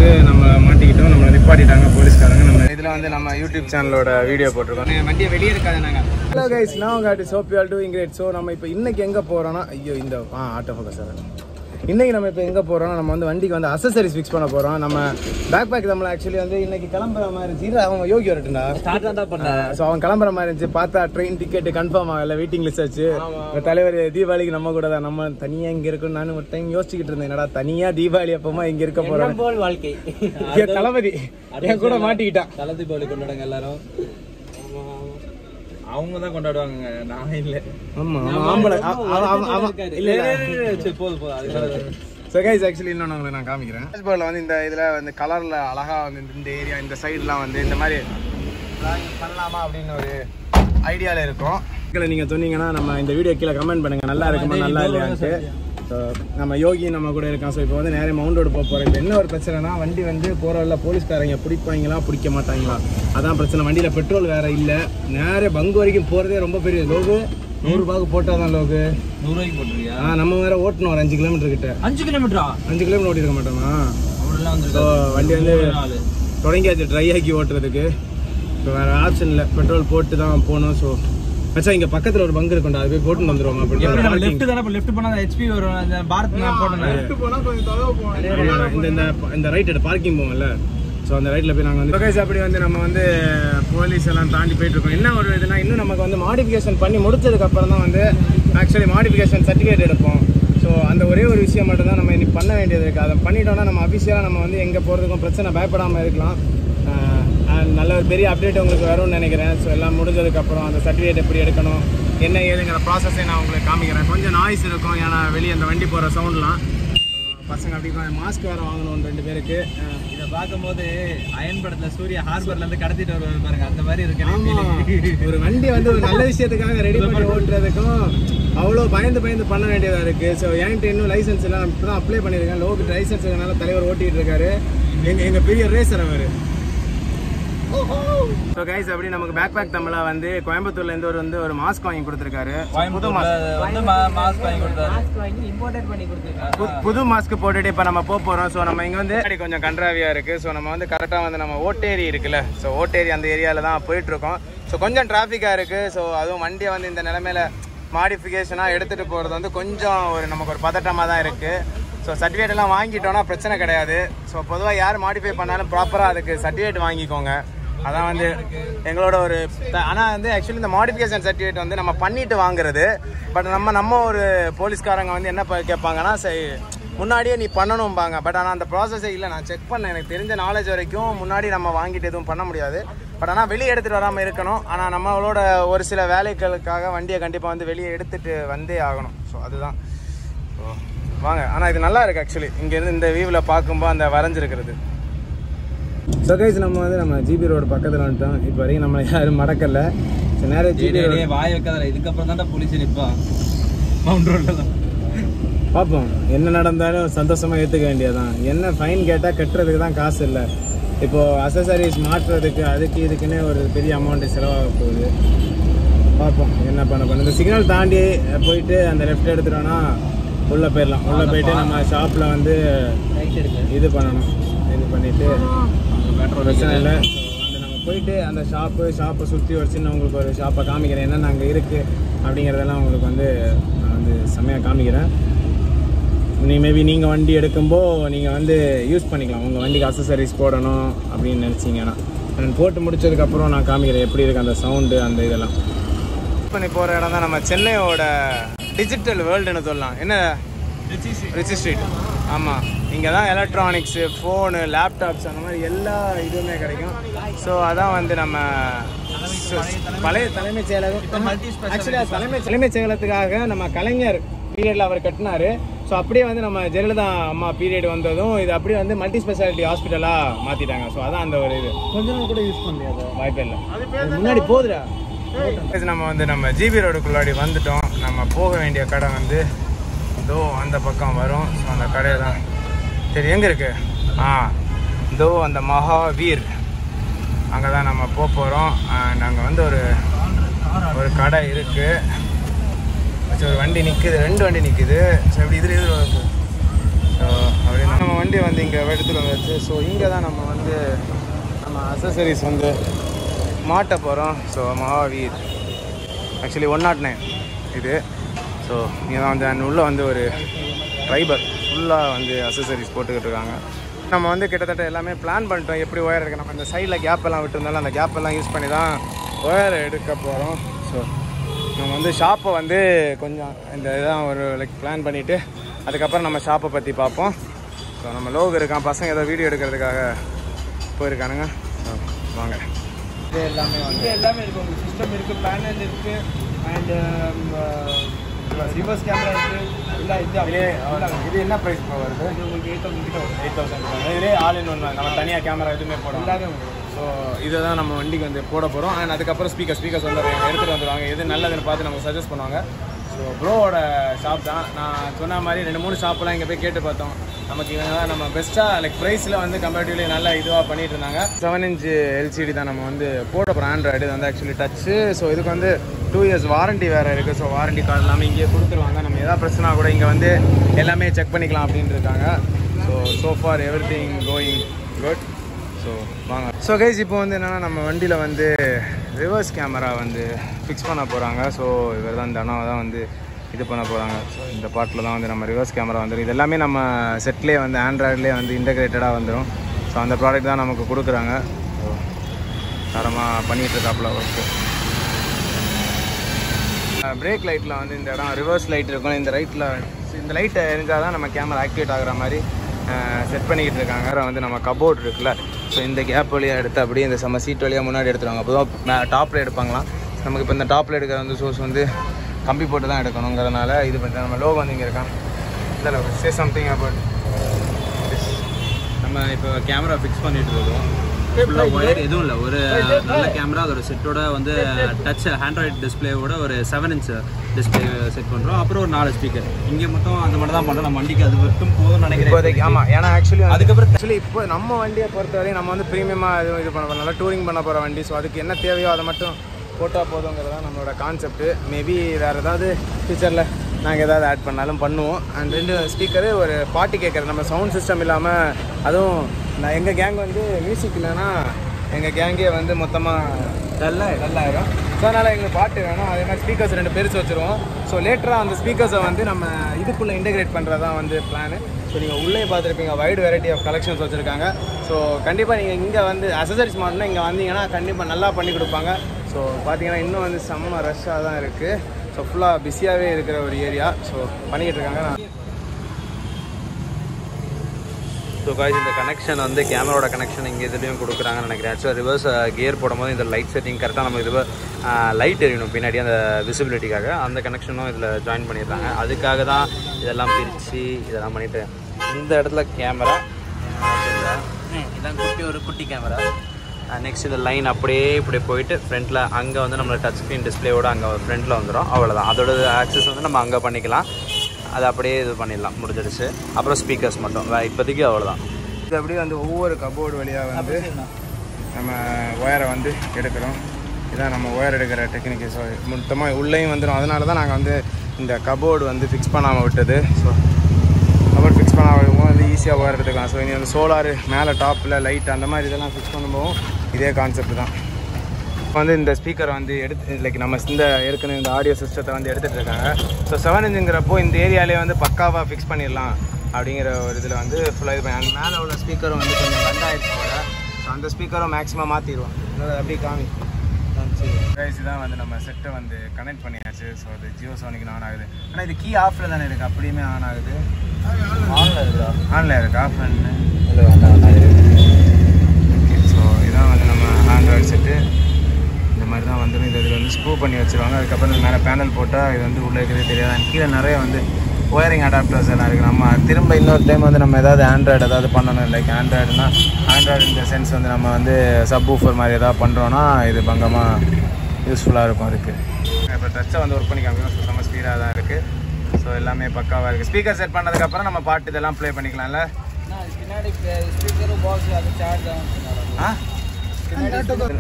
வந்து நம்ம மாட்டிக்கிட்டோம் நம்மளை நிப்பாட்டிட்டாங்க போலீஸ்காரங்க நம்ம இதில் வந்து நம்ம யூடியூப் சேனலோட வீடியோ போட்டிருக்கோம் வண்டியை வெளியே இருக்காது நாங்கள் ஹலோ கைஸ் நான் உங்கள் artist hope you all doing great so நம்ம இப்போ இன்னைக்கு எங்கே போகிறோன்னா ஐயோ இந்த ஆ ஆட்டோ ஃபோக்கஸ் சார் இன்னைக்கு நம்ம இப்போ எங்கே போகிறோம்னா நம்ம வந்து வண்டிக்கு வந்து அசசரிஸ் ஃபிக்ஸ் பண்ண போகிறோம் நம்ம பேக் பேக் நம்மள ஆக்சுவலி வந்து இன்னைக்கு கிளம்புற மாதிரி இருந்துச்சு இரு, அவங்க யோகி வரட்டுண்டா ஸ்டார்ட் தான் பண்ணேன் ஸோ அவன் கிளம்புற மாதிரி இருந்துச்சு பார்த்தா ட்ரெயின் டிக்கெட் கன்ஃபார்ம் ஆகல வெயிட்டிங் லிஸ்ட் ஆச்சு இப்ப தலைவர் தீபாவளிக்கு நம்ம கூட தான் நம்ம தனியா இங்க இருக்கணும் நானும் ஒரு டைம் யோசிச்சுக்கிட்டு இருந்தேன் என்னடா தனியா தீபாவளி அப்பமா இங்க இருக்க போறோம் போல் வாழ்க்கை என் தளபதி என் கூட மாட்டிக்கிட்டான் தலை தீபாவளி கொண்டாடுங்க எல்லாரும் அவங்க தான் கொண்டாடுவாங்க நான் இல்ல ஆமா அவன் ஆம்பளை அவ- அவ- அவ- அவன் இல்ல இல்ல சரி போதும் போதும் அதுக்காக ஸோ கைஸ் ஆக்சுவலி இன்னொன்று உங்களுக்கு நான் காமிக்கிறேன் டேஷ்போர்டில் வந்து இந்த இதில் வந்து கலரில் அழகாக வந்து இந்த- இந்த ஏரியா இந்த சைடுலாம் வந்து இந்த மாதிரி drawing பண்ணலாமா அப்படின்னு ஒரு ஐடியாவில் இருக்கும் கீழே நீங்கள் சொன்னீங்கன்னா நம்ம இந்த வீடியோ கீழே கமெண்ட் பண்ணுங்கள் நல்லா இருக்குமா நல்லா இல்லையான்ட்டு ஸோ நம்ம யோகி நம்ம கூட இருக்கான் ஸோ இப்போ வந்து நேரே மவுண்ட் ரோடு போக போகிறோம் இப்போ என்ன ஒரு பிரச்சனைனா வண்டி வந்து போகிற வழியில் போலீஸ்காரங்க பிடிப்பாங்களா பிடிக்க மாட்டாங்களா அதான் பிரச்சனை வண்டியில் பெட்ரோல் வேறு இல்லை நேரே பங்கு வரைக்கும் போகிறதே ரொம்ப பெரிய லோகு நூறுரூபாவுக்கு போட்டால் தான் லோகு நூறு ரூபாய்க்கு போட்டுருக்கியா ஆ நம்ம வேற ஓட்டணும் ஒரு அஞ்சு கிலோமீட்டர் கிட்ட அஞ்சு கிலோமீட்டரா அஞ்சு கிலோமீட்டர் ஓட்டிருக்க மாட்டோமா அவ்வளோலாம் ஸோ வந்து வண்டி வந்து நாலு தொடங்கியாச்சு ட்ரை ஆக்கி ஓட்டுறதுக்கு ஸோ வேறு ஆப்ஷன் இல்லை பெட்ரோல் போட்டு தான் போகணும் ஸோ மச்சான் இங்கே பக்கத்தில் ஒரு பங்கு இருக்கும்டா அது போய் போட்டு வந்துருவோமா பெட்ரோல் லெஃப்ட் தானே லெஃப்ட் போனா ஹெச்பி வரும் அந்த பாரத் நான் போட்டேன் இந்த இந்த இந்த ரைட் பார்க்கிங் போவோம்ல ஸோ அந்த ரைட்டில் போய் நாங்கள் வந்து கைஸ் அப்படி வந்து நம்ம வந்து போலீஸ் எல்லாம் தாண்டி போயிட்டு இருக்கோம் என்ன ஒரு இதுனா இன்னும் நமக்கு வந்து மாடிஃபிகேஷன் பண்ணி முடிச்சதுக்கு அப்புறம் தான் வந்து ஆக்சுவலி மாடிஃபிகேஷன் சர்டிஃபிகேட் எடுப்போம் ஸோ அந்த ஒரே ஒரு விஷயம் மட்டும் தான் நம்ம இனி பண்ண வேண்டியது இருக்குது அதை பண்ணிட்டோம்னா நம்ம அஃபிஷியலாக நம்ம வந்து எங்கே போகிறதுக்கும் பிரச்சனை பயப்படாமல் இருக்கலாம் அண்ட் நல்ல ஒரு பெரிய அப்டேட் உங்களுக்கு வரும்னு நினைக்கிறேன் ஸோ எல்லாம் முடிஞ்சதுக்கப்புறம் அந்த சர்டிஃபிகேட் எப்படி எடுக்கணும் என்ன ஏதுங்கிற ப்ராசஸை நான் உங்களுக்கு காமிக்கிறேன் கொஞ்சம் நாய்ஸ் இருக்கும் ஏன்னா வெளியே அந்த வண்டி போகிற சவுண்ட்லாம் பசங்க அப்படி மாஸ்க் வேறு வாங்கணும் ரெண்டு பேருக்கு அஹ் இதை பார்க்கும்போது அயன் படத்துல சூர்யா ஹார்பர்ல இருந்து கடத்திட்டு வருவாரு பாருங்க அந்த மாதிரி இருக்கு ஆமா எனக்கு feeling. ஒரு வண்டி வந்து ஒரு நல்ல விஷயத்துக்காக ரெடி பண்ணி ஓட்டுறதுக்கும் அவ்வளோ பயந்து பயந்து பண்ண வேண்டியதா இருக்கு ஸோ என்கிட்ட இன்னும் லைசன்ஸ் எல்லாம் இப்போ தான் அப்ளை பண்ணியிருக்கேன் லோக்கு லைசன்ஸ் இருக்கனால தலைவர் ஓட்டிட்டு இருக்காரு எங்க எங்க பெரிய ரேசர் அவர் ஸோ கைஸ் அப்படி நமக்கு பேக் பேக் தமிழா வந்து கோயம்புத்தூர்ல இருந்து ஒரு வந்து ஒரு மாஸ்க் வாங்கி கொடுத்துருக்காரு புது கோயம்புத்தூர்ல மாஸ்க் வந்து மா- மாஸ்க் வாங்கி கொடுத்தாரு பு- புது மாஸ்க் போட்டுட்டு இப்போ நம்ம போக போகிறோம் ஸோ நம்ம இங்கே வந்து முன்னாடி கொஞ்சம் கன்றாவியாக இருக்குது ஸோ நம்ம வந்து கரெக்டாக வந்து நம்ம ஓட்டேரி இருக்குல்ல ஸோ ஓட்டேரி அந்த ஏரியாவில் தான் போயிட்டுருக்கோம் ஸோ கொஞ்சம் டிராஃபிக்காக இருக்குது ஸோ அதுவும் வண்டியை வந்து இந்த நிலமையில மாடிஃபிகேஷனாக எடுத்துகிட்டு போகிறது வந்து கொஞ்சம் ஒரு நமக்கு ஒரு பதட்டமாக தான் இருக்குது ஸோ சர்டிஃபிகேட் எல்லாம் வாங்கிட்டோம்னா பிரச்சனை கிடையாது ஸோ பொதுவாக யார் மாடிஃபை பண்ணாலும் ப்ராப்பராக அதுக்கு சர்டிஃபிகேட் வாங்கிக்கோங்க அதான் வந்து எங்களோட ஒரு ஆனால் வந்து ஆக்சுவலி இந்த மாடிஃபிகேஷன் சர்டிஃபிகேட் வந்து நம்ம பண்ணிட்டு வாங்குறது பட் நம்ம நம்ம ஒரு போலீஸ்காரங்க வந்து என்ன ப- கேட்பாங்கன்னா சரி முன்னாடியே நீ பண்ணணும்பாங்க பட் ஆனால் அந்த ப்ராசஸே இல்லை நான் செக் பண்ணேன் எனக்கு தெரிஞ்ச நாலேஜ் வரைக்கும் முன்னாடி நம்ம வாங்கிட்டு எதுவும் பண்ண முடியாது பட் ஆனால் வெளியே எடுத்துகிட்டு வராமல் இருக்கணும் ஆனால் நம்மளோட ஒரு சில வேலைகளுக்காக வண்டியை கண்டிப்பாக வந்து வெளியே எடுத்துகிட்டு வந்தே ஆகணும் ஸோ அதுதான் ஸோ வாங்க ஆனால் இது நல்லா இருக்கு ஆக்சுவலி இங்கேருந்து இந்த வியூவில் பார்க்கும்போது அந்த வரைஞ்சிருக்கிறது ஸோ கைஸ் நம்ம வந்து நம்ம ஜிபி ரோடு பக்கத்தில் வந்துட்டோம் இப்போ வரைக்கும் நம்ம யாரும் மடக்கல ஸோ நேரே டேய், ஜிபி டேய், ரோடு டேய், வாய் வைக்காதடா இதுக்கப்புறம் தான்டா போலீஸ் நிப்பான் மவுண்ட் ரோட்ல தான் பார்ப்போம் என்ன நடந்தாலும் சந்தோஷமாக ஏற்றுக்க வேண்டியதான் என்ன ஃபைன் கேட்டால் கட்டுறதுக்கு தான் காசு இல்லை இப்போது அசசரிஸ் மாற்றுறதுக்கு அதுக்கு இதுக்குன்னே ஒரு பெரிய அமௌண்ட் செலவாக போகுது பார்ப்போம் என்ன பண்ண பண்ண இந்த சிக்னல் தாண்டி போயிட்டு அந்த லெஃப்ட் எடுத்துட்டோன்னா உள்ளே போயிடலாம் உள்ளே போயிட்டு நம்ம ஷாப்பில் வந்து ரைட் எடுக்க இது பண்ணணும் இது பண்ணிவிட்டு பெட்ரோல் பிரச்சனை இல்லை ஸோ அந்த நம்ம போயிட்டு அந்த ஷாப்பு ஷாப்பை சுற்றி ஒரு சின்ன உங்களுக்கு ஒரு ஷாப்பை காமிக்கிறேன் என்னென்ன அங்கே இருக்குது அப்படிங்கிறதெல்லாம் உங்களுக்கு வந்து நான் வந்து செம்மையாக காமிக்கிறேன் நீ மேபி நீங்கள் வண்டி எடுக்கும்போ நீங்கள் வந்து யூஸ் பண்ணிக்கலாம் உங்கள் வண்டிக்கு அசசரிஸ் போடணும் அப்படின்னு நினச்சிங்கன்னா நான் போட்டு முடிச்சதுக்கப்புறம் நான் காமிக்கிறேன் எப்படி இருக்குது அந்த சவுண்டு அந்த இதெல்லாம் பண்ணி போகிற இடம் தான் நம்ம சென்னையோட டிஜிட்டல் வேர்ல்டுன்னு சொல்லலாம் என்ன ரிச்சி ஸ்ட்ரீட் ஆமாம் இங்கே தான் எலக்ட்ரானிக்ஸு ஃபோனு லேப்டாப்ஸ் அந்த மாதிரி எல்லா இதுவுமே கிடைக்கும் ஸோ அதான் வந்து நம்ம சு- பழைய தலைமைச் செயலகம் ஆக்சுவலி தலைமை தலைமைச் செயலகத்துக்காக நம்ம கலைஞர் பீரியடில் அவர் கட்டினாரு ஸோ அப்படியே வந்து நம்ம ஜெயலலிதா அம்மா பீரியட் வந்ததும் இது அப்படியே வந்து மல்டி ஸ்பெஷாலிட்டி ஹாஸ்பிட்டலாக மாற்றிட்டாங்க ஸோ அதான் அந்த ஒரு இது கொஞ்ச நாள் கூட யூஸ் பண்ணலையா வாய்ப்பே இல்லை இது முன்னாடி போகுதுடா இது நம்ம வந்து நம்ம ஜிபி ரோடுக்குள்ளாடி வந்துட்டோம் நம்ம போக வேண்டிய கடை வந்து இதோ அந்த பக்கம் வரும் ஸோ அந்த கடை தான் சரி எங்கே இருக்கு ஆ இதோ அந்த மகாவீர் அங்கே தான் நம்ம போக போகிறோம் அண்ட் அங்கே வந்து ஒரு ஒரு கடை இருக்குது ஒரு வண்டி நிற்குது ரெண்டு வண்டி நிற்குது ஸோ இப்படி இதில் இதில் ஸோ அப்படின்னு நம்ம வண்டி வண்டி வந்து இங்கே எடுத்துகிட்டு வந்துச்சு ஸோ இங்கே தான் நம்ம வந்து நம்ம அசசரிஸ் வந்து மாட்ட போகிறோம் so Mahaveer actually one nought nine இது ஸோ இங்கே தான் வந்து அண்ட் உள்ளே வந்து ஒரு ட்ரைபர் ஃபுல்லாக வந்து அசசரிஸ் போட்டுக்கிட்டு இருக்காங்க நம்ம வந்து கிட்டத்தட்ட எல்லாமே பிளான் பண்ணிட்டோம் எப்படி ஒயர் இருக்குது நம்ம இந்த சைடில் கேப் எல்லாம் விட்டுருந்தாலும் அந்த கேப் எல்லாம் யூஸ் பண்ணி தான் ஒயர் எடுக்க போகிறோம் ஸோ நம்ம வந்து ஷாப்பை வந்து கொஞ்சம் இந்த இதான் ஒரு லைக் பிளான் பண்ணிவிட்டு அதுக்கப்புறம் நம்ம ஷாப்பை பற்றி பார்ப்போம் ஸோ நம்ம லோகு இருக்கான் பசங்க ஏதோ வீடியோ எடுக்கிறதுக்காக போயிருக்கானுங்க ஸோ வாங்க இது எல்லாமே வந்து எல்லாமே இருக்கு உங்களுக்கு சிஸ்டம் இருக்கு பேனல் இருக்கு அண்ட் ரிவர்ஸ் கேமரா இருக்கு இல்ல இது அப்படியே இது என்ன ப்ரைஸ் இப்போ வருது இது உங்களுக்கு எயிட் தௌசண்ட் கிட்ட வரும் எயிட் தௌசண்ட் இதுலேயே ஆல் இன் ஒன் நம்ம தனியாக கேமரா எதுவுமே போடலாம் எல்லாமே உங்களுக்கு ஸோ இதை தான் நம்ம வண்டிக்கு வந்து போட போகிறோம் அண்ட் அதுக்கப்புறம் ஸ்பீக்கர் ஸ்பீக்கர்ஸ் வந்து எடுத்துகிட்டு வந்துடுவாங்க எது நல்லதுன்னு பார்த்து நமக்கு சஜஸ்ட் பண்ணுவாங்க ஸோ ப்ரோவோட ஷாப் தான் நான் சொன்ன மாதிரி ரெண்டு மூணு ஷாப்லாம் இங்கே போய் கேட்டு பார்த்தோம் நமக்கு இவங்க தான் நம்ம பெஸ்ட்டாக லைக் ப்ரைஸில் வந்து கம்பேரிட்டிவ்லி நல்லா இதுவாக பண்ணிட்டு இருந்தாங்க செவன் இன்ச் எல்சிடி தான் நம்ம வந்து போட போகிறோம் ஆண்ட்ராய்டு இது வந்து ஆக்சுவலி டச்சு ஸோ இதுக்கு வந்து டூ இயர்ஸ் வாரண்டி வேறு இருக்குது ஸோ வாரண்டி கார்டு எல்லாமே இங்கேயே கொடுத்துருவாங்க நம்ம எதாவது பிரச்சனை கூட இங்கே வந்து எல்லாமே செக் பண்ணிக்கலாம் அப்படின்னு இருக்காங்க so so far every thing going good so வாங்க ஸோ கைஸ் இப்போ வந்து என்னென்னா நம்ம வண்டியில் வந்து ரிவர்ஸ் கேமரா வந்து ஃபிக்ஸ் பண்ண போகிறாங்க ஸோ இவர் தான் இந்த அண்ணாவை தான் வந்து இது பண்ண போகிறாங்க ஸோ இந்த பாட்டில் தான் வந்து நம்ம ரிவர்ஸ் கேமரா வந்துடும் இது எல்லாமே நம்ம செட்லேயே வந்து ஆண்ட்ராய்ட்லேயே வந்து இன்டகிரேட்டடாக வந்துடும் ஸோ அந்த ப்ராடக்ட் தான் நமக்கு கொடுக்குறாங்க ஸோ தரமாக பண்ணிகிட்டு இருக்காப்புல ஒர்க்கு பிரேக் லைட்டில் வந்து இந்த இடம் ரிவர்ஸ் லைட் இருக்கும் இந்த ரைட்டில் இந்த லைட்டை எரிஞ்சால் தான் நம்ம கேமரா ஆக்டிவேட் ஆகுற மாதிரி செட் பண்ணிக்கிட்டு இருக்காங்க அப்புறம் வந்து நம்ம கபோர்ட் இருக்குல்ல ஸோ இந்த கேப் வழியாக எடுத்து அப்படியே இந்த நம்ம சீட் வழியாக முன்னாடி எடுத்துருவாங்க அப்போ தான் டாப்பில் எடுப்பாங்களாம் நமக்கு இப்போ இந்த டாப்பில் எடுக்கிற வந்து சோர்ஸ் வந்து கம்பி போட்டு தான் எடுக்கணுங்கிறதுனால இது பண்ணிட்டு நம்ம லோகோ வந்து இங்கே இருக்கான் இல்லை சே சம்திங் அபவுட் நம்ம இப்போ கேமரா ஃபிக்ஸ் பண்ணிட்டு இருக்கோம் ஃபுல்லாக ஒயர் எதுவும் இல்லை ஒரு நல்ல கேமரா அதோட செட்டோட வந்து டச் ஆண்ட்ராய்டு டிஸ்பிளேவோட ஒரு செவன் இன்ச் டிஸ்பிளே செட் பண்ணுறோம் அப்புறம் ஒரு நாலு ஸ்பீக்கர் இங்கே மட்டும் அந்த மட்டும் தான் பண்ணுறோம் நம்ம வண்டிக்கு அது மட்டும் போதும்னு இப்போதைக்கு நினைக்கிறேன் ஆமாம் ஏன்னா ஆக்சுவலி அதுக்கப்புறம் ஆக்சுவலி இப்போ நம்ம வண்டியை பொறுத்தவரையும் நம்ம வந்து ப்ரீமியமாக எதுவும் இது பண்ண போகிறோம் நல்லா டூரிங் பண்ண போகிற வண்டி ஸோ அதுக்கு என்ன தேவையோ அதை மட்டும் போட்டால் போதுங்கிறது தான் நம்மளோட கான்செப்ட் மேபி வேறு ஏதாவது ஃபியூச்சரில் நாங்கள் ஏதாவது ஆட் பண்ணாலும் பண்ணுவோம் அண்ட் ரெண்டு ஸ்பீக்கரு ஒரு பாட்டு கேட்குறது நம்ம சவுண்ட் சிஸ்டம் இல்லாமல் அதுவும் நான் எங்கள் கேங் வந்து மியூசிக் இல்லைன்னா எங்கள் கேங்கே வந்து மொத்தமாக டல்லாக டல்லாயிரும் ஸோ அதனால் எங்களுக்கு பாட்டு வேணும் அதே மாதிரி ஸ்பீக்கர்ஸ் ரெண்டு பெருசு வச்சுருவோம் ஸோ லேட்டராக அந்த ஸ்பீக்கர்ஸை வந்து நம்ம இதுக்குள்ளே இன்டெகிரேட் பண்ணுறது தான் வந்து பிளான் ஸோ நீங்கள் உள்ளே பார்த்துருப்பீங்க வைடு வெரைட்டி ஆஃப் கலெக்ஷன்ஸ் வச்சுருக்காங்க ஸோ கண்டிப்பாக நீங்கள் இங்கே வந்து அசசரிஸ் மாடல்னா இங்கே வந்தீங்கன்னா கண்டிப்பாக நல்லா பண்ணி கொடுப்பாங்க ஸோ பார்த்தீங்கன்னா இன்னும் வந்து செம்ம ரஷ்ஷாக தான் இருக்குது ஸோ ஃபுல்லாக பிஸியாகவே இருக்கிற ஒரு ஏரியா ஸோ பண்ணிக்கிட்டு இருக்காங்க நான் ஸோ காய்ஸ் இந்த கனெக்ஷன் வந்து கேமராவோட கனெக்ஷன் இங்கே இதுலேயும் கொடுக்குறாங்கன்னு நினைக்கிறேன் ஆக்சுவலாக ரிவர்ஸ் கியர் போடும்போது இந்த லைட் செட்டிங் கரெக்டாக நம்ம இது லைட் எரியணும் பின்னாடி அந்த விசிபிலிட்டிக்காக அந்த கனெக்ஷனும் இதில் ஜாயின் பண்ணியிருக்காங்க அதுக்காக தான் இதெல்லாம் பிரித்து இதெல்லாம் பண்ணிட்டு இந்த இடத்துல கேமரா இதான் குட்டி ஒரு குட்டி கேமரா நெக்ஸ்ட் இந்த லைன் அப்படியே இப்படி போயிட்டு ஃப்ரண்ட்டில் அங்கே வந்து நம்ம டச் ஸ்க்ரீன் டிஸ்பிளேயோட அங்கே ஃப்ரண்ட்டில் வந்துடும் அவ்வளோதான் அதோட ஆக்சஸ் வந்து நம்ம அங்கே பண்ணிக்கலாம் அதை அப்படியே இது பண்ணிடலாம் முடிஞ்சிடுச்சு அப்புறம் ஸ்பீக்கர்ஸ் மட்டும் வே- இப்போதைக்கு அவ்வளோதான் இது அப்படியே வந்து ஒவ்வொரு கபோர்டு வழியாக வந்து நம்ம ஒயரை வந்து எடுக்கிறோம் இதான் நம்ம ஒயர் எடுக்கிற டெக்னிக்கு ஸோ மொத்தமாக உள்ளேயும் வந்துடும் அதனால தான் நாங்கள் வந்து இந்த கபோர்டு வந்து ஃபிக்ஸ் பண்ணாமல் விட்டது ஸோ கபோர்டு ஃபிக்ஸ் பண்ணாமல் விடுவோம் வந்து ஈஸியாக ஒயர் எடுத்துக்கலாம் ஸோ இனி வந்து சோலார் மேலே டாப்பில் லைட் அந்த மாதிரி இதெல்லாம் ஃபிக்ஸ் பண்ணும்போது இதே கான்செப்ட் தான் இப்போ வந்து இந்த ஸ்பீக்கரை வந்து எடுத்து லைக் நம்ம இந்த ஏற்கனவே இந்த ஆடியோ சிஸ்டத்தை வந்து எடுத்துகிட்டு இருக்காங்க ஸோ செவன் இன்ச்சுங்கிறப்போ இந்த ஏரியாலே வந்து பக்காவாக ஃபிக்ஸ் பண்ணிடலாம் அப்படிங்கிற ஒரு இதில் வந்து ஃபுல்லாக இது பண்ணி அந்த மேலே உள்ள ஸ்பீக்கரும் வந்து கொஞ்சம் கண்டாயிடுச்சு போல ஸோ அந்த ஸ்பீக்கரும் மேக்ஸிமம் மாற்றிடுவோம் அப்படியே காமி கைஸ் இதான் வந்து நம்ம செட்டை வந்து கனெக்ட் பண்ணியாச்சு ஸோ அது ஜியோ சோனிக்கு ஆன் ஆகுது ஆனால் இது கீ ஆஃபில் தானே இருக்குது அப்படியுமே ஆன் ஆகுது ஆன்ல இருக்குதா ஆனில் இருக்குது ஆஃப் பண்ணு இல்லை வேண்டாம் வேண்டாம் ஓகே ஸோ இதான் வந்து நம்ம ஆண்ட்ராய்டு செட்டு இந்த மாதிரி தான் வந்துடும் இது இதில் வந்து ஸ்க்ரூ பண்ணி வச்சுருவாங்க அதுக்கப்புறம் இந்த மேலே பேனல் போட்டால் இது வந்து உள்ளே இருக்கிறதே தெரியாது And கீழே நிறைய வந்து ஒயரிங் அடாப்டர்ஸ் எல்லாம் இருக்குது நம்ம திரும்ப இன்னொரு டைம் வந்து நம்ம ஏதாவது ஆண்ட்ராய்டு ஏதாவது பண்ணணும் லைக் ஆண்ட்ராய்டுனா ஆண்ட்ராய்டு இந்த சென்ஸ் வந்து நம்ம வந்து சப் ஊஃபர் மாதிரி ஏதாவது பண்ணுறோன்னா இது பங்கமாக யூஸ்ஃபுல்லாக இருக்கும் அதுக்கு இப்போ டச்சை வந்து ஒர்க் பண்ணி காமிக்கணும் ஸோ செம்ம ஸ்பீடாக தான் இருக்குது ஸோ எல்லாமே பக்காவாக இருக்குது ஸ்பீக்கர் செட் பண்ணதுக்கப்புறம் நம்ம பாட்டு இதெல்லாம் ப்ளே பண்ணிக்கலாம்ல பின்னாடி ஸ்பீக்கரும் பாக்ஸ் அது சார்ஜ் ஆகும் ஆ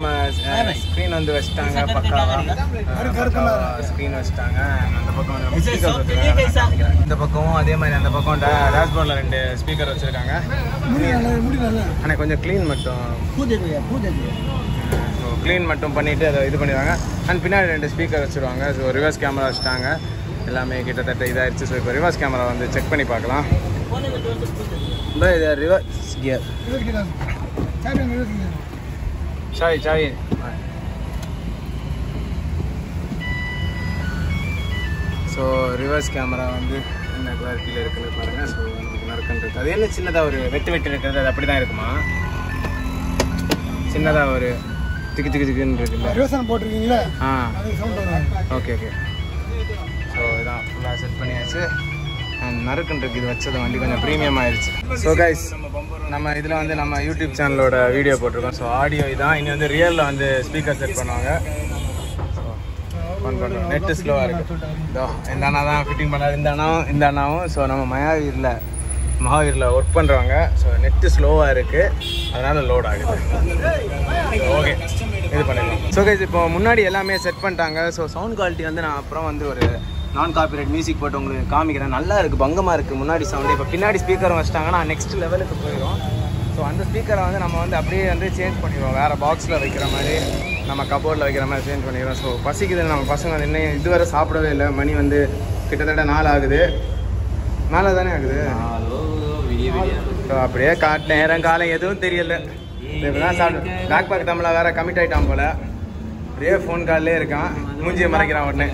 ஸ்க்ரீன் வந்து வச்சுட்டாங்க பக்காவா பக்காவா ஸ்க்ரீன் வச்சுட்டாங்க அந்த பக்கம் வந்து நம்ம speakers வச்சிருக்காங்க. இந்த பக்கமும் அதே மாதிரி அந்த பக்கம் டேஷ்போர்டில் ரெண்டு ஸ்பீக்கர் வச்சுருக்காங்க ஆனால் கொஞ்சம் க்ளீன் மட்டும் ஸோ க்ளீன் மட்டும் பண்ணிவிட்டு அதை இது பண்ணிடுவாங்க அண்ட் பின்னாடி ரெண்டு ஸ்பீக்கர் வச்சுருவாங்க ஸோ ரிவர்ஸ் கேமரா வச்சுட்டாங்க எல்லாமே கிட்டத்தட்ட இதாகிடுச்சு ஸோ இப்போ ரிவர்ஸ் கேமரா வந்து செக் பண்ணி பார்க்கலாம் இந்த இது reverse gear sorry sorry so reverse camera வந்து என்ன கிளாரிட்டியில் இருக்குன்னு பாருங்கள் ஸோ நமக்கு நறுக்கன்றது அது என்ன சின்னதாக ஒரு வெட்டு வெட்டு இருக்கிறது அது அப்படி தான் இருக்குமா சின்னதாக ஒரு திக்கு திக்கு திக்குன்னு இருக்குல்ல விவசாயம் போட்டிருக்கீங்களா ஆ அது சவுண்ட் வரும் ஓகே ஓகே ஸோ இதான் ஃபுல்லாக செட் பண்ணியாச்சு அண்ட் நறுக்குன்றது இது வச்சது வண்டி கொஞ்சம் ப்ரீமியம் ஆயிடுச்சு ஸோ கைஸ் நம்ம இதில் வந்து நம்ம யூடியூப் சேனலோட வீடியோ போட்டிருக்கோம் ஸோ ஆடியோ இதான் இனி வந்து ரியலில் வந்து ஸ்பீக்கர் செட் பண்ணுவாங்க ஃபோன் பண்ணுறோம் நெட்டு ஸ்லோவாக இருக்கு இதோ இந்த அண்ணா தான் ஃபிட்டிங் பண்ணாரு இந்த அண்ணாவும் இந்த அண்ணாவும் ஸோ நம்ம மயாவீரில் மகாவீரில் ஒர்க் பண்ணுறவங்க ஸோ நெட்டு ஸ்லோவாக இருக்குது அதனால் லோட் ஆகுது ஓகே இது பண்ணிடலாம் ஸோ கைஸ் இப்போ முன்னாடி எல்லாமே செட் பண்ணிட்டாங்க ஸோ சவுண்ட் குவாலிட்டி வந்து நான் அப்புறம் வந்து ஒரு நான் காப்பிரைட் மியூசிக் போட்டு உங்களுக்கு காமிக்கிறேன் நல்லா இருக்குது பங்கமாக இருக்குது முன்னாடி சவுண்டு இப்போ பின்னாடி ஸ்பீக்கரும் வச்சிட்டாங்கன்னா நெக்ஸ்ட் லெவலுக்கு போயிடும் ஸோ அந்த ஸ்பீக்கரை வந்து நம்ம வந்து அப்படியே வந்து சேஞ்ச் பண்ணிடுவோம் வேறு பாக்ஸில் வைக்கிற மாதிரி நம்ம கபோர்டில் வைக்கிற மாதிரி சேஞ்ச் பண்ணிடுவோம் ஸோ பசிக்குது நம்ம பசங்க வந்து இன்னும் இதுவரை சாப்பிடவே இல்லை மணி வந்து கிட்டத்தட்ட நாள் ஆகுது நாலு தானே ஆகுது ஸோ அப்படியே காட்டு நேரம் காலம் எதுவும் தெரியல இப்பதான் சாப்பிட்டு பேக் பேக் டம்ளர் வேற கமிட் ஆயிட்டான் போல அப்படியே ஃபோன் கால்லே இருக்கான் மூஞ்சியை மறைக்கிறான் உடனே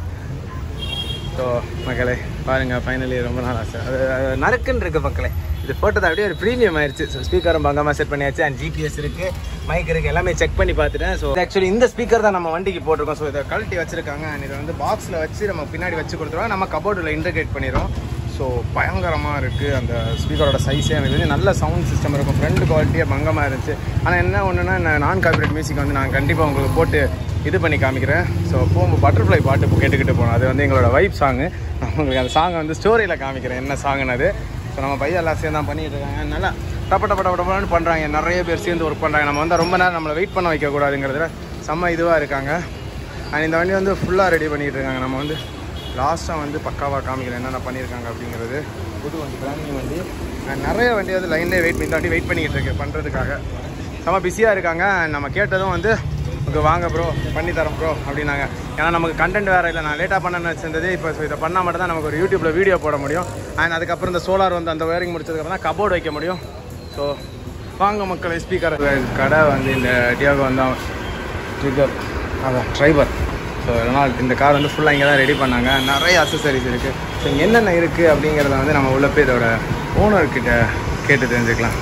ஸோ மக்களே பாருங்க ஃபைனலி ரொம்ப நாள் ஆசை அது அது நறுக்குன்னு இருக்கு மக்களே இது போட்டது அப்படியே ஒரு ப்ரீமியம் ஆயிடுச்சு ஸோ ஸ்பீக்கரும் பங்கமாக செட் பண்ணியாச்சு அண்ட் ஜிபிஎஸ் இருக்கு மைக் இருக்கு எல்லாமே செக் பண்ணி பார்த்துட்டேன் ஸோ ஆக்சுவலி இந்த ஸ்பீக்கர் தான் நம்ம வண்டிக்கு போட்டிருக்கோம் ஸோ இதை கழட்டி வச்சிருக்காங்க அண்ட் இதை வந்து பாக்ஸில் வச்சு நம்ம பின்னாடி வச்சு கொடுத்துருவாங்க நம்ம கபோர்டில் இன்டர்கிரேட் பண்ணிடுறோம் ஸோ பயங்கரமாக இருக்குது அந்த ஸ்பீக்கரோட சைஸே எனக்கு தெரிஞ்சு நல்ல சவுண்ட் சிஸ்டம் இருக்கும் ஃப்ரண்ட் குவாலிட்டியாக பங்கமாக இருந்துச்சு ஆனால் என்ன ஒன்றுனா நான் காப்பிரைட் மியூசிக் வந்து நான் கண்டிப்பாக உங்களுக்கு போட்டு இது பண்ணி காமிக்கிறேன் ஸோ போகும்போது பட்டர்ஃப்ளை பாட்டு இப்போ கேட்டுக்கிட்டு போனோம் அது வந்து எங்களோட வைப் சாங்கு நான் உங்களுக்கு அந்த சாங்கை வந்து ஸ்டோரியில் காமிக்கிறேன் என்ன சாங்குன்னு அது ஸோ நம்ம பையன் எல்லாம் சேர்ந்து தான் பண்ணிட்டு இருக்காங்க நல்லா டப்ப டப்ப டப்ப டப்பன்னு பண்ணுறாங்க நிறைய பேர் சேர்ந்து ஒர்க் பண்ணுறாங்க நம்ம வந்து ரொம்ப நேரம் நம்மளை வெயிட் பண்ண வைக்கக்கூடாதுங்கிறதுல செம்ம இதுவாக இருக்காங்க அண்ட் இந்த வண்டி வந்து ஃபுல்லாக ரெடி பண்ணிட்டு இருக்காங்க நம்ம வந்து லாஸ்ட்டாக வந்து பக்காவாக காமிக்கிறேன் என்னென்ன பண்ணியிருக்காங்க அப்படிங்கிறது புது வண்டி பிராண்டிங் வண்டி அண்ட் நிறைய வண்டி வந்து லைன்லேயே வெயிட் பண்ணி இந்த வண்டி வெயிட் பண்ணிக்கிட்டு இருக்கு பண்ணுறதுக்காக செம்ம பிஸியாக இருக்காங்க and நம்ம கேட்டதும் வந்து ஓகே வாங்க ப்ரோ பண்ணி தரோம் ப்ரோ அப்படின்னாங்க ஏன்னா நமக்கு கண்டென்ட் வேறு இல்லை நான் லேட்டாக பண்ணணும்னு வச்சிருந்தது இப்போ ஸோ இதை பண்ணால் மட்டும் தான் நமக்கு ஒரு யூடியூப்பில் வீடியோ போட முடியும் அண்ட் அதுக்கப்புறம் இந்த சோலார் வந்து அந்த ஒயரிங் முடிச்சதுக்கப்புறம் தான் கபோர்டு வைக்க முடியும் ஸோ வாங்க மக்கள் ஸ்பீக்கர் கடை வந்து இந்த டியாகோ வந்து ட்ரிகர் அதான் ட்ரைவர் ஸோ அதனால் இந்த கார் வந்து ஃபுல்லாக இங்கே தான் ரெடி பண்ணாங்க நிறைய அசசரிஸ் இருக்குது ஸோ இங்கே என்னென்ன இருக்குது அப்படிங்கிறத வந்து நம்ம உள்ள போய் இதோட ஓனர்கிட்ட கேட்டு தெரிஞ்சுக்கலாம்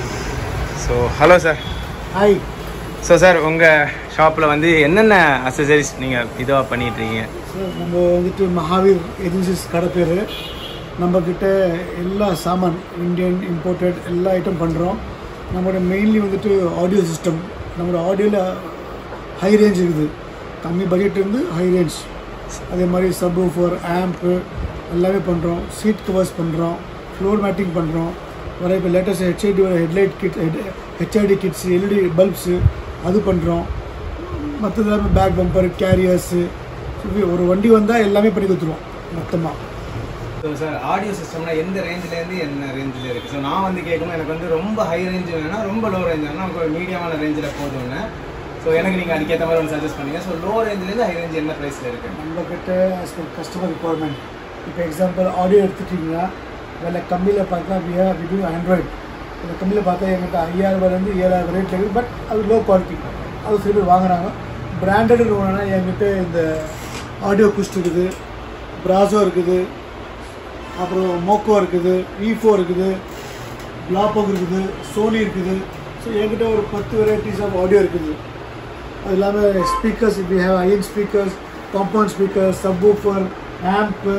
so hello sir hi so sir உங்கள் ஷாப்பில் வந்து என்னென்ன அசசரிஸ் நீங்கள் இதுவாக பண்ணிகிட்ருக்கீங்க சார் நம்ம வந்துட்டு மகாவீர் ஏஜென்சிஸ் கடை பேர் நம்மக்கிட்ட எல்லா சாமான் இந்தியன் இம்போர்ட்டட் எல்லா ஐட்டம் பண்ணுறோம் நம்மளோட மெயின்லி வந்துட்டு ஆடியோ சிஸ்டம் நம்மளோட ஆடியோவில் ஹை ரேஞ்ச் இருக்குது கம்மி பட்ஜெட் இருந்து ஹை ரேஞ்ச் அதே மாதிரி சப் ஊஃபர் ஆம்ப்பு எல்லாமே பண்ணுறோம் சீட் கவர்ஸ் பண்ணுறோம் ஃப்ளோர் மேட்டிங் பண்ணுறோம் வர இப்போ latest HID headlight kit HID kits LED bulbs அது பண்ணுறோம் மற்றது எல்லாமே பேக் பம்பர் கேரியர்ஸு ஒரு வண்டி வந்தால் எல்லாமே பண்ணி கொடுத்துருவோம் மொத்தமாக ஸோ சார் ஆடியோ சிஸ்டம்னா எந்த ரேஞ்சிலேருந்து என்ன ரேஞ்சில் இருக்குது ஸோ நான் வந்து கேட்கும்போது எனக்கு வந்து ரொம்ப ஹை ரேஞ்ச் வேணா ரொம்ப லோ ரேஞ்ச் வேணா நமக்கு ஒரு மீடியமான ரேஞ்சில் போதும்னு ஸோ எனக்கு நீங்கள் அதுக்கேற்ற மாதிரி ஒன்று சஜஸ்ட் பண்ணுங்கள் ஸோ லோ ரேஞ்சிலேருந்து ஹை ரேஞ்ச் என்ன ப்ரைஸில் இருக்குது நம்மக்கிட்ட ஆஸ் பர் கஸ்டமர் ரிக்குவயர்மெண்ட் இப்போ எக்ஸாம்பிள் ஆடியோ எடுத்துட்டிங்கன்னா விலை கம்மியில் பார்த்தா வியா விடு ஆண்ட்ராய்டு இந்த கம்மியில் பார்த்தா எங்கிட்ட ஐயாயிரம் ரூபாயிலேருந்து ஏழாயிரம் ரேட் இருக்குது பட் அது லோ குவாலிட்டி அது சில பேர் வாங்குறாங்க பிராண்டட் வேணும்னா என்கிட்ட இந்த ஆடியோ குஸ்ட் இருக்குது பிராசோ இருக்குது அப்புறம் மோக்கோ இருக்குது ஈஃபோ இருக்குது பிளாபோக் இருக்குது சோனி இருக்குது ஸோ என்கிட்ட ஒரு பத்து வெரைட்டிஸ் ஆஃப் ஆடியோ இருக்குது அது இல்லாமல் speakers we have IN speakers compound speaker sub woofer amp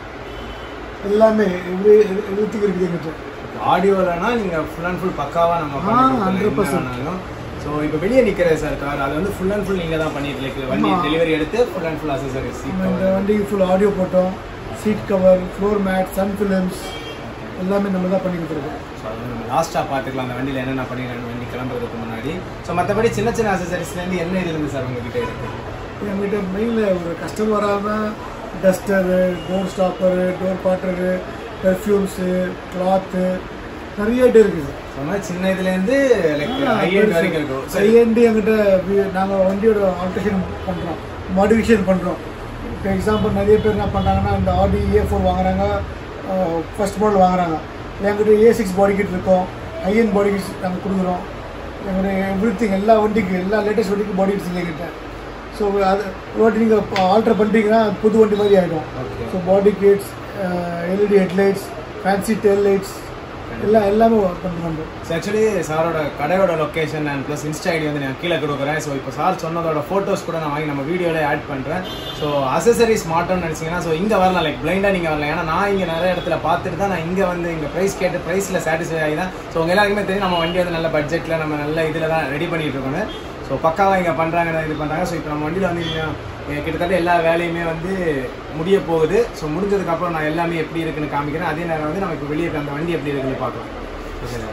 எல்லாமே எவ்ரி எவ்ரித்திங் இருக்குது எங்கிட்ட ஆடியோலனா நீங்கள் ஃபுல் அண்ட் ஃபுல் பக்காவாக நம்ம ஆ, 100%. ஸோ இப்போ வெளியே நிற்கிற சார் கார் அது வந்து ஃபுல் அண்ட் ஃபுல் நீங்கள் தான் பண்ணிட்டு இருக்கு வண்டி ஆமா. டெலிவரி எடுத்து ஃபுல் அண்ட் ஃபுல் அசசரிஸ் நம்ம இந்த வண்டிக்கு ஃபுல் ஆடியோ போட்டோம் seat cover floor mat sun films எல்லாமே நம்ம தான் பண்ணி கொடுத்துருக்கோம் ஸோ அது வந்து லாஸ்ட்டாக பார்த்துக்கலாம் அந்த வண்டியில் என்னென்ன பண்ணிடுறாங்க வண்டி கிளம்புறதுக்கு முன்னாடி ஸோ மற்றபடி சின்ன சின்ன அசசரிஸ்லேருந்து என்ன இதுலேருந்து சார் உங்ககிட்ட இருக்குது எங்ககிட்ட மெயினில் ஒரு கஸ்டமராக டஸ்டரு டோர் ஸ்டாப்பரு டோர் பாட்டரு பெர்ஃப்யூம்ஸு கிளாத்து நிறைய ஐட்டம் இருக்குது ஸோ மாதிரி சின்ன இதுலேருந்து லைக் ஹையண்ட் வரைக்கும் இருக்கும் சரி ஹையண்டு எங்கிட்ட நாங்கள் வண்டியோட ஆல்ட்ரேஷன் பண்ணுறோம் மாடிஃபிகேஷன் பண்ணுறோம் இப்போ எக்ஸாம்பிள் நிறைய பேர் என்ன பண்ணுறாங்கன்னா இந்த ஆடி ஏ ஃபோர் வாங்குறாங்க ஃபர்ஸ்ட் மாடல் வாங்குறாங்க எங்கிட்ட ஏ சிக்ஸ் பாடி கிட் இருக்கும் ஹையன் பாடி கிட்ஸ் நாங்கள் கொடுக்குறோம் எங்களுடைய எவ்ரி திங் எல்லா வண்டிக்கு எல்லா லேட்டஸ்ட் வண்டிக்கும் பாடி கிட்ஸ் எங்கிட்ட ஸோ அது ஒரு வாட்டி நீங்கள் ஆல்ட்ரு பண்ணிட்டீங்கன்னா அது புது வண்டி மாதிரி ஆகிடும் Okay. So body kits LED headlights fancy tail lights எல்லாம் எல்லாமே பண்ணுறோம் ஸோ ஆக்சுவலி சாரோட கடையோட location and plus insta ID வந்து நான் கீழே கொடுக்குறேன் ஸோ இப்போ சார் சொன்னதோட ஃபோட்டோஸ் கூட நான் வாங்கி நம்ம வீடியோவில் ஆட் பண்ணுறேன் ஸோ அசசரிஸ் மாட்டோம்னு நினச்சிங்கன்னா ஸோ இங்கே வரலாம் லைக் பிளைண்டாக நீங்கள் வரலாம் ஏன்னா நான் இங்கே நிறைய இடத்துல பார்த்துட்டு தான் நான் இங்கே வந்து இங்கே ப்ரைஸ் கேட்டு ப்ரைஸில் சாட்டிஸ்ஃபை ஆகி தான் ஸோ உங்க எல்லாருக்குமே தெரியும் நம்ம வண்டி வந்து நல்ல பட்ஜெட்டில் நம்ம நல்ல இதில் தான் ரெடி பண்ணிட்டு இருக்கோம் ஸோ பக்காவாக இங்கே பண்ணுறாங்க இது பண்ணுறாங்க ஸோ இப்போ நம்ம வண்டியில் வந்து இன்னும் எ- கிட்டத்தட்ட எல்லா வேலையுமே வந்து முடிய போகுது ஸோ முடிஞ்சதுக்கப்புறம் நான் எல்லாமே எப்படி இருக்குன்னு காமிக்கிறேன் அதே நேரம் வந்து நம்ம இப்போ வெளியே இருக்க அந்த வண்டி எப்படி இருக்குன்னு பார்க்கலாம் okay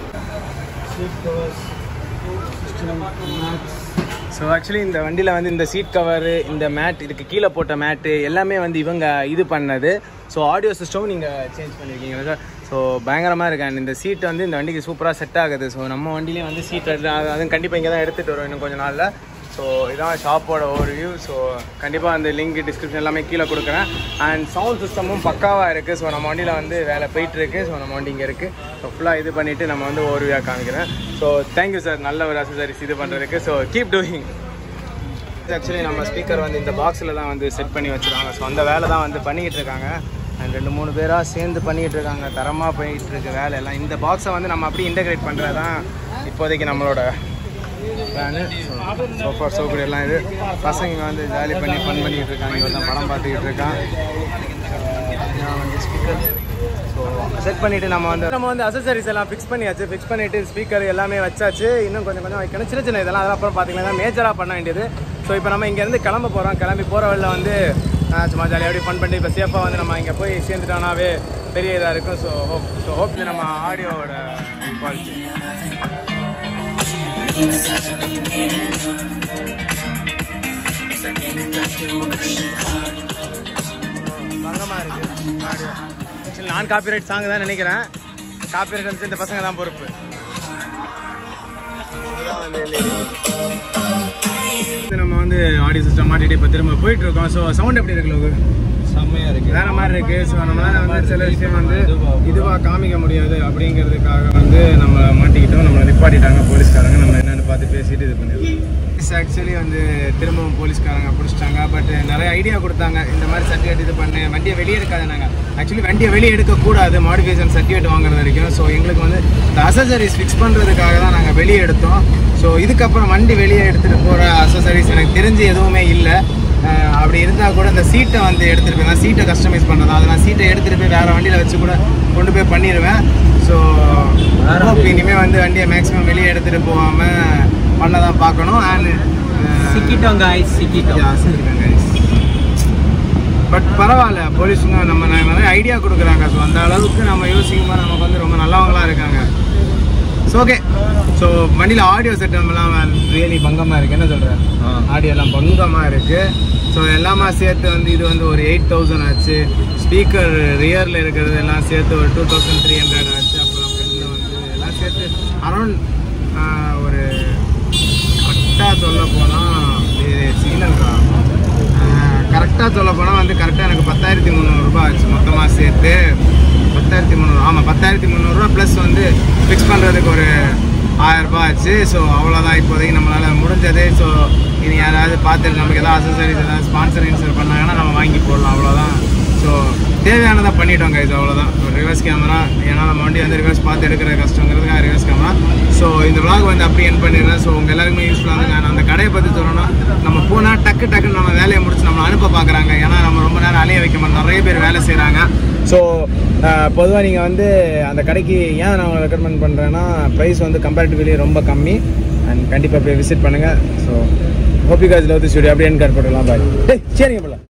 seat covers system match so actually இந்த வண்டியில் வந்து இந்த சீட் கவரு இந்த மேட் இதுக்கு கீழே போட்ட மேட்டு எல்லாமே வந்து இவங்க இது பண்ணது ஸோ ஆடியோ சிஸ்டமும் நீங்கள் சேஞ்ச் பண்ணியிருக்கீங்க சார் ஸோ பயங்கரமாக இருக்கு அண்ட் இந்த சீட் வந்து இந்த வண்டிக்கு சூப்பராக செட் ஆகுது ஸோ நம்ம வண்டிலையும் வந்து சீட் அதுவும் கண்டிப்பாக இங்கே தான் எடுத்துகிட்டு வரும் இன்னும் கொஞ்சம் நாளில் ஸோ இதான் ஷாப்போட ஓவர் வியூ ஸோ கண்டிப்பாக அந்த லிங்க் டிஸ்கிரிப்ஷன் எல்லாமே கீழே கொடுக்குறேன் அண்ட் சவுண்ட் சிஸ்டமும் பக்காவாக இருக்குது ஸோ நம்ம வண்டியில் வந்து வேலை போயிட்டுருக்கு ஸோ நம்ம வண்டி இங்கே இருக்குது ஸோ ஃபுல்லாக இது பண்ணிவிட்டு நம்ம வந்து ஓவர் வியூவாக காமிக்கிறேன் ஸோ தேங்க்யூ சார் நல்ல ஒரு அசசரிஸ் இது பண்ணுறதுக்கு ஸோ கீப் டூயிங் ஆக்சுவலி நம்ம ஸ்பீக்கர் வந்து இந்த பாக்ஸில் தான் வந்து செட் பண்ணி வச்சுருக்காங்க ஸோ அந்த வேலை தான் வந்து பண்ணிக்கிட்டு இருக்காங்க அண்ட் ரெண்டு மூணு பேராக சேர்ந்து பண்ணிக்கிட்டு இருக்காங்க தரமாக போயிட்டு இருக்கு வேலை எல்லாம் இந்த பாக்ஸை வந்து நம்ம அப்படியே இன்டகிரேட் பண்ணுறது தான் இப்போதைக்கு நம்மளோட பிளானு சோஃபா சோஃபர் எல்லாம் இது பசங்க வந்து ஜாலி பண்ணி ஃபன் பண்ணிக்கிட்டு இருக்காங்க இவர் தான் படம் பார்த்துக்கிட்டு இருக்கான் ஸோ செட் பண்ணிவிட்டு நம்ம வந்து நம்ம வந்து அசசரிஸ் எல்லாம் ஃபிக்ஸ் பண்ணியாச்சு ஃபிக்ஸ் பண்ணிவிட்டு ஸ்பீக்கர் எல்லாமே வச்சாச்சு இன்னும் கொஞ்சம் கொஞ்சம் வைக்கணும் சின்ன சின்ன இதெல்லாம் அதெல்லாம் அப்புறம் பார்த்தீங்கன்னா மேஜராக பண்ண வேண்டியது ஸோ இப்போ நம்ம இங்கேருந்து கிளம்ப போகிறோம் கிளம்பி போகிற வழியில் வந்து ஆஹ், சும்மா ஜாலியாக அப்படி ஃபன் பண்ணி இப்போ சேஃபாக வந்து நம்ம இங்கே போய் சேர்ந்துட்டோம்னாவே பெரிய இதாக இருக்கும் ஸோ ஹோப் ஸோ ஹோப் இது நம்ம ஆடியோவோட குவாலிட்டி பங்கமாக இருக்குது ஆடியோ ஆக்சுவலி நான் காப்பிரைட் சாங் தான் நினைக்கிறேன் காப்பிரைட் வந்து இந்த பசங்க தான் பொறுப்பு இது நம்ம வந்து ஆடியோ சிஸ்டம் மாட்டிட்டு இப்போ திரும்ப போயிட்டு இருக்கோம் ஸோ சவுண்ட் எப்படி இருக்கு லோகு செம்மையாக இருக்குது வேற மாதிரி இருக்கு ஸோ நம்மளால வந்து சில விஷயம் வந்து இதுவாக காமிக்க முடியாது அப்படிங்கிறதுக்காக வந்து நம்ம மாட்டிக்கிட்டோம் நம்மளை நிப்பாட்டிட்டாங்க போலீஸ்காரங்க நம்ம என்னன்னு பார்த்து பேசிட்டு இது பண்ணிடுவோம் ஆக்சுவலி வந்து திரும்பவும் போலீஸ்காரங்க பிடிச்சிட்டாங்க பட் நிறைய ஐடியா கொடுத்தாங்க இந்த மாதிரி சர்டிஃபிகேட் இது பண்ணு வண்டியை வெளியே எடுக்காது நாங்கள் ஆக்சுவலி வண்டியை வெளியே எடுக்கக்கூடாது மாடிஃபிகேஷன் சர்டிஃபிகேட் வாங்குறது வரைக்கும் ஸோ எங்களுக்கு வந்து இந்த அசசரிஸ் ஃபிக்ஸ் பண்ணுறதுக்காக தான் நாங்கள் வெளியே எடுத்தோம் ஸோ இதுக்கப்புறம் வண்டி வெளியே எடுத்துகிட்டு போகிற அசசரிஸ் எனக்கு தெரிஞ்சு எதுவுமே இல்லை அஹ் அப்படி இருந்தால் கூட இந்த சீட்டை வந்து எடுத்துகிட்டு போய் நான் சீட்டை கஸ்டமைஸ் பண்ணுறதா அதை நான் சீட்டை எடுத்துகிட்டு போய் வேறு வண்டியில் வச்சு கூட கொண்டு போய் பண்ணிடுவேன் ஸோ இனிமேல் வந்து வண்டியை மேக்ஸிமம் வெளியே எடுத்துகிட்டு போகாமல் பண்ண தான் பார்க்கணும் அண்ட் சிக்கிட்டோம் காய்ஸ் சிக்கிட்டோம் பட் பரவாயில்ல போலீஸுங்க நம்ம ந- நிறைய ஐடியா கொடுக்குறாங்க ஸோ அந்த அளவுக்கு நம்ம யோசிக்கும் போது நமக்கு வந்து ரொம்ப நல்லவங்களா இருக்காங்க ஸோ ஓகே ஸோ வண்டியில் ஆடியோ செட்டம்லாம் ரியலி பங்கமாக இருக்குது என்ன சொல்கிறேன் ஆடியோ எல்லாம் பங்கமாக இருக்குது ஸோ எல்லாமே சேர்த்து வந்து இது வந்து ஒரு எயிட் தௌசண்ட் ஆச்சு ஸ்பீக்கர் ரியரில் இருக்கிறது எல்லாம் சேர்த்து ஒரு டூ தௌசண்ட் த்ரீ ஹண்ட்ரட் ஆச்சு அப்புறம் ஃப்ரண்டில் வந்து எல்லாம் சேர்த்து அரௌண்ட் ஒரு கரெக்டாக சொல்ல போனால் சிக்னல்ரா கரெக்டாக சொல்ல போனால் வந்து கரெக்டாக எனக்கு பத்தாயிரத்தி முந்நூறுரூபா ஆச்சு மொத்தமாக சேர்த்து பத்தாயிரத்தி முந்நூறு ஆமாம் பத்தாயிரத்தி முந்நூறுரூவா ப்ளஸ் வந்து ஃபிக்ஸ் பண்ணுறதுக்கு ஒரு ஆயிரரூபா ஆச்சு ஸோ அவ்வளோதான் இப்போதைக்கு நம்மளால் முடிஞ்சது ஸோ இனி யாராவது பார்த்துட்டு நமக்கு ஏதாவது அசசரிஸ் ஏதாவது ஸ்பான்சர் இன்சர் பண்ணாங்கன்னா நம்ம வாங்கி போடலாம் அவ்வளோதான் ஸோ தேவையானதை பண்ணிட்டோம் கைஸ் அவ்வளோதான் ஒரு ரிவர்ஸ் கேமரா ஏன்னா நம்ம வண்டி வந்து ரிவர்ஸ் பார்த்து எடுக்கிற கஷ்டங்கிறதுக்காக ரிவர்ஸ் கேமரா ஸோ இந்த vlog வந்து அப்படி என் பண்ணிடுறேன் ஸோ உங்கள் எல்லாருக்குமே யூஸ்ஃபுல்லாக இருந்துங்க நான் அந்த கடையை பற்றி சொல்லணும்னா நம்ம போனால் டக்கு டக்குன்னு நம்ம வேலையை முடிச்சு நம்மளை அனுப்ப பார்க்குறாங்க ஏன்னா நம்ம ரொம்ப நேரம் அலைய வைக்க மாட்டோம் நிறைய பேர் வேலை செய்கிறாங்க ஸோ பொதுவாக நீங்கள் வந்து அந்த கடைக்கு ஏன் நான் உங்களை ரெக்கமெண்ட் பண்ணுறேன்னா ப்ரைஸ் வந்து கம்பேரிட்டிவ்லி ரொம்ப கம்மி அண்ட் கண்டிப்பாக போய் விசிட் பண்ணுங்கள் so hope you guys love the studio அப்படியே கார்ட் போட்டுக்கலாம் பாய் சரிங்க போல